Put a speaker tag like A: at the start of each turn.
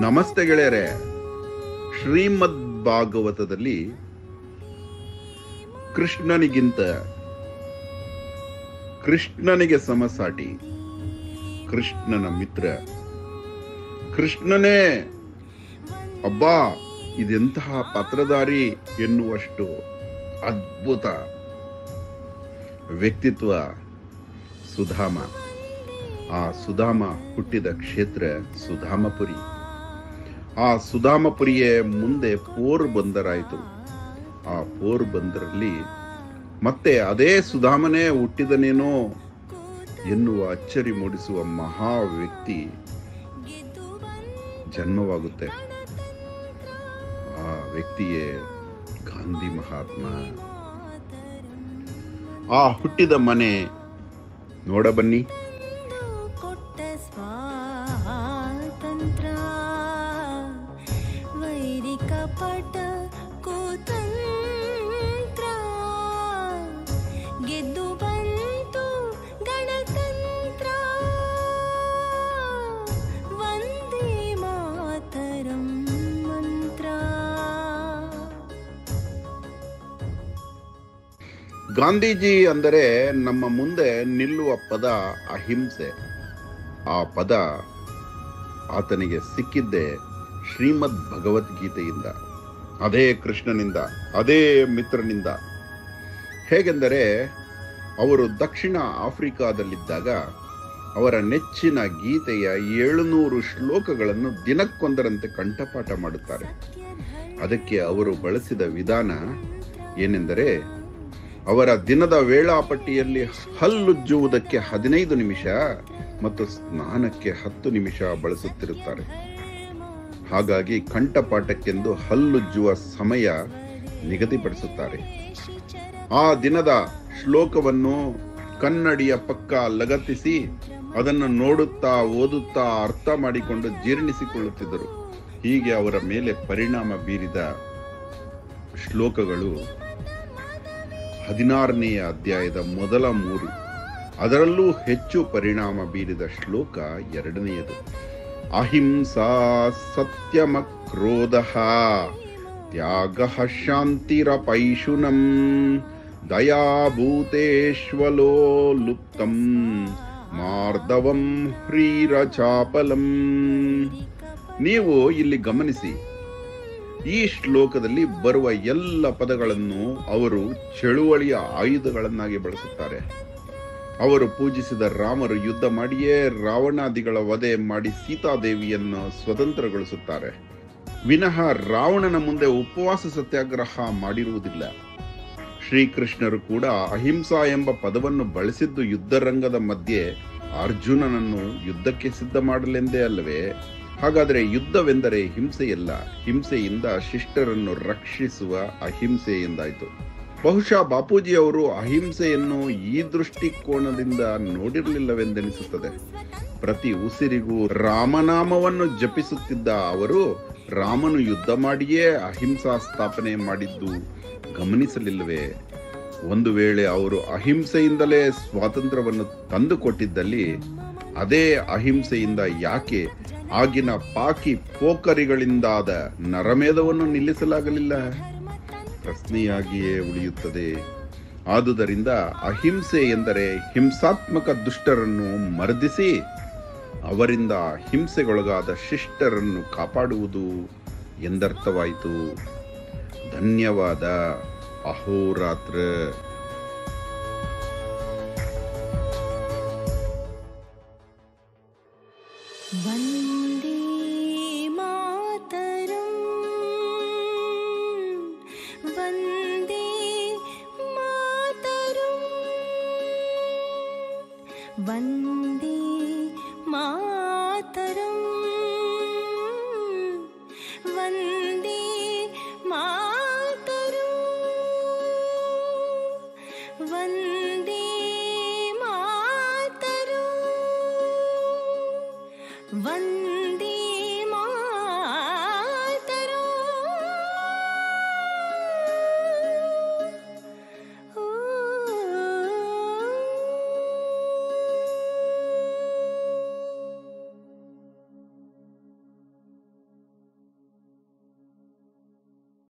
A: ನಮಸ್ತೆ ಗೆಳೆಯರೆ ಶ್ರೀಮದ್ ಭಾಗವತದಲ್ಲಿ ಕೃಷ್ಣನಿಗಿಂತ ಕೃಷ್ಣನಿಗೆ ಸಮಸಾಟಿ ಕೃಷ್ಣನ ಮಿತ್ರ ಕೃಷ್ಣನೇ ಅಬ್ಬಾ ಇದೆಂತಹ ಪಾತ್ರಧಾರಿ ಎನ್ನುವಷ್ಟು ಅದ್ಭುತ ವ್ಯಕ್ತಿತ್ವ ಸುಧಾಮ ಆ ಸುಧಾಮ ಹುಟ್ಟಿದ ಕ್ಷೇತ್ರ ಸುಧಾಮಪುರಿ ಆ ಸುಧಾಮಪುರಿಯೇ ಮುಂದೆ ಪೋರ್ ಬಂದರಾಯಿತು ಆ ಪೋರ್ ಬಂದರಲ್ಲಿ ಮತ್ತೆ ಅದೇ ಸುಧಾಮನೇ ಹುಟ್ಟಿದನೇನೋ ಎನ್ನುವ ಅಚ್ಚರಿ ಮೂಡಿಸುವ ಮಹಾ ವ್ಯಕ್ತಿ ಜನ್ಮವಾಗುತ್ತೆ ಆ ವ್ಯಕ್ತಿಯೇ ಗಾಂಧಿ ಮಹಾತ್ಮ ಆ ಹುಟ್ಟಿದ ಮನೆ ನೋಡ ಬನ್ನಿ
B: ಕೊಟ್ಟ ಸ್ವಾತಂತ್ರ್ಯ ವೈರಿಕ ಪಟ ಕುತಂತ್ರ ಗೆದ್ದು ಬಂತು ಗಣತಂತ್ರ ವಂದೇ ಮಾತರಂ ಮಂತ್ರ
A: ಗಾಂಧೀಜಿ ಅಂದರೆ ನಮ್ಮ ಮುಂದೆ ನಿಲ್ಲುವ ಪದ ಅಹಿಂಸೆ ಆ ಪದ ಆತನಿಗೆ ಸಿಕ್ಕಿದ್ದೇ ಶ್ರೀಮದ್ ಭಗವದ್ಗೀತೆಯಿಂದ ಅದೇ ಕೃಷ್ಣನಿಂದ ಅದೇ ಮಿತ್ರನಿಂದ ಹೇಗೆಂದರೆ ಅವರು ದಕ್ಷಿಣ ಆಫ್ರಿಕಾದಲ್ಲಿದ್ದಾಗ ಅವರ ನೆಚ್ಚಿನ ಗೀತೆಯ ಏಳುನೂರು ಶ್ಲೋಕಗಳನ್ನು ದಿನಕ್ಕೊಂದರಂತೆ ಕಂಠಪಾಠ ಮಾಡುತ್ತಾರೆ ಅದಕ್ಕೆ ಅವರು ಬಳಸಿದ ವಿಧಾನ ಏನೆಂದರೆ ಅವರ ದಿನದ ವೇಳಾಪಟ್ಟಿಯಲ್ಲಿ ಹಲ್ಲುಜ್ಜುವುದಕ್ಕೆ ಹದಿನೈದು ನಿಮಿಷ ಮತ್ತು ಸ್ನಾನಕ್ಕೆ ಹತ್ತು ನಿಮಿಷ ಬಳಸುತ್ತಿರುತ್ತಾರೆ ಹಾಗಾಗಿ ಕಂಠಪಾಠಕ್ಕೆಂದು ಹಲ್ಲುಜ್ಜುವ ಸಮಯ ನಿಗದಿಪಡಿಸುತ್ತಾರೆ ಆ ದಿನದ ಶ್ಲೋಕವನ್ನು ಕನ್ನಡಿಯ ಪಕ್ಕ ಲಗತ್ತಿಸಿ ಅದನ್ನು ನೋಡುತ್ತಾ ಓದುತ್ತಾ ಅರ್ಥ ಮಾಡಿಕೊಂಡು ಜೀರ್ಣಿಸಿಕೊಳ್ಳುತ್ತಿದ್ದರು ಹೀಗೆ ಅವರ ಮೇಲೆ ಪರಿಣಾಮ ಬೀರಿದ ಶ್ಲೋಕಗಳು ಹದಿನಾರನೆಯ ಅಧ್ಯಾಯದ ಮೊದಲ ಮೂರು ಅದರಲ್ಲೂ ಹೆಚ್ಚು ಪರಿಣಾಮ ಬೀರಿದ ಶ್ಲೋಕ ಎರಡನೆಯದು ಅಹಿಂಸಾ ಸತ್ಯಮ ಕ್ರೋಧ ತ್ಯಾಗ ಶಾಂತಿರಪೈಶುನಂ ದಯಾಭೂತೇಶ್ವಲೋ ಲುಪ್ತಂ ಮಾರ್ದವಂ ಹ್ರೀರಚಾಪಲಂ ನೀವು ಇಲ್ಲಿ ಗಮನಿಸಿ ಈ ಶ್ಲೋಕದಲ್ಲಿ ಬರುವ ಎಲ್ಲ ಪದಗಳನ್ನು ಅವರು ಚಳುವಳಿಯ ಆಯುಧಗಳನ್ನಾಗಿ ಬಳಸುತ್ತಾರೆ ಅವರು ಪೂಜಿಸಿದ ರಾಮರು ಯುದ್ಧ ಮಾಡಿಯೇ ರಾವಣಾದಿಗಳ ವಧೆ ಮಾಡಿ ಸೀತಾದೇವಿಯನ್ನು ಸ್ವತಂತ್ರಗೊಳಿಸುತ್ತಾರೆ ವಿನಃ ರಾವಣನ ಮುಂದೆ ಉಪವಾಸ ಸತ್ಯಾಗ್ರಹ ಮಾಡಿರುವುದಿಲ್ಲ ಶ್ರೀಕೃಷ್ಣರು ಕೂಡ ಅಹಿಂಸಾ ಎಂಬ ಪದವನ್ನು ಬಳಸಿದ್ದು ಯುದ್ಧರಂಗದ ಮಧ್ಯೆ ಅರ್ಜುನನನ್ನು ಯುದ್ಧಕ್ಕೆ ಸಿದ್ಧ ಮಾಡಲೆಂದೇ ಅಲ್ಲವೇ ಹಾಗಾದರೆ ಯುದ್ಧವೆಂದರೆ ಹಿಂಸೆಯಲ್ಲ ಹಿಂಸೆಯಿಂದ ಶಿಷ್ಟರನ್ನು ರಕ್ಷಿಸುವ ಅಹಿಂಸೆ ಎಂದಾಯಿತು ಬಹುಶಃ ಬಾಪೂಜಿ ಅವರು ಅಹಿಂಸೆಯನ್ನು ಈ ದೃಷ್ಟಿಕೋನದಿಂದ ನೋಡಿರಲಿಲ್ಲವೆಂದೆನಿಸುತ್ತದೆ ಪ್ರತಿ ಉಸಿರಿಗೂ ರಾಮನಾಮವನ್ನು ಜಪಿಸುತ್ತಿದ್ದ ಅವರು ರಾಮನು ಯುದ್ಧ ಮಾಡಿಯೇ ಅಹಿಂಸಾ ಸ್ಥಾಪನೆ ಮಾಡಿದ್ದು ಗಮನಿಸಲಿಲ್ಲವೇ ಒಂದು ವೇಳೆ ಅವರು ಅಹಿಂಸೆಯಿಂದಲೇ ಸ್ವಾತಂತ್ರ್ಯವನ್ನು ತಂದುಕೊಟ್ಟಿದ್ದಲ್ಲಿ ಅದೇ ಅಹಿಂಸೆಯಿಂದ ಯಾಕೆ ಆಗಿನ ಪಾಕಿ ಪೋಖರಿಗಳಿಂದಾದ ನರಮೇಧವನ್ನು ನಿಲ್ಲಿಸಲಾಗಲಿಲ್ಲ ಪ್ರಶ್ನೆಯಾಗಿಯೇ ಉಳಿಯುತ್ತದೆ ಆದುದರಿಂದ ಅಹಿಂಸೆ ಎಂದರೆ ಹಿಂಸಾತ್ಮಕ ದುಷ್ಟರನ್ನು ಮರ್ದಿಸಿ ಅವರಿಂದ ಹಿಂಸೆಗೊಳಗಾದ ಶಿಷ್ಟರನ್ನು ಕಾಪಾಡುವುದು ಎಂದರ್ಥವಾಯಿತು ಧನ್ಯವಾದ ಅಹೋರಾತ್ರ
B: ವಂದೇ ಮಾತರಂ ವಂದೇ ಮಾತರಂ ವಂದೇ ಮಾತರಂ ವಂದೇ ಮಾತರಂ ವಂದೇ ಮಾತರಂ ವಂದೇ